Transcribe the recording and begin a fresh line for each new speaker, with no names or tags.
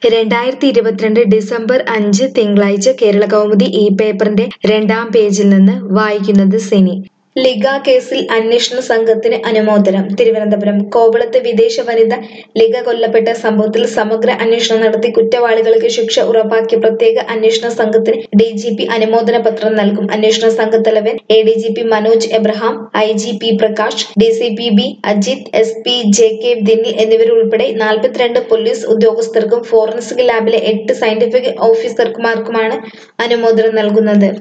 രണ്ടായിരത്തി ഇരുപത്തിരണ്ട് ഡിസംബർ അഞ്ച് തിങ്കളാഴ്ച കേരള കൗമുദി ഈ പേപ്പറിന്റെ രണ്ടാം പേജിൽ നിന്ന് വായിക്കുന്നത് സിനി ലിഗ കേസിൽ അന്വേഷണ സംഘത്തിന് അനുമോദനം തിരുവനന്തപുരം കോവളത്ത് വിദേശ വനിത ലിഗ കൊല്ലപ്പെട്ട സംഭവത്തിൽ സമഗ്ര അന്വേഷണം നടത്തി കുറ്റവാളികൾക്ക് ശിക്ഷ ഉറപ്പാക്കിയ പ്രത്യേക അന്വേഷണ സംഘത്തിന് ഡി ജി പി അനുമോദന പത്രം നൽകും അന്വേഷണ സംഘത്തലവൻ A D G P Manoj Abraham I G P Prakash D C P B Ajith S P J K Dinil എന്നിവരുൾപ്പെടെ നാൽപ്പത്തിരണ്ട് പോലീസ് ഉദ്യോഗസ്ഥർക്കും ഫോറൻസിക് ലാബിലെ എട്ട് സയന്റിഫിക് ഓഫീസർമാർക്കുമാണ് അനുമോദനം നൽകുന്നത്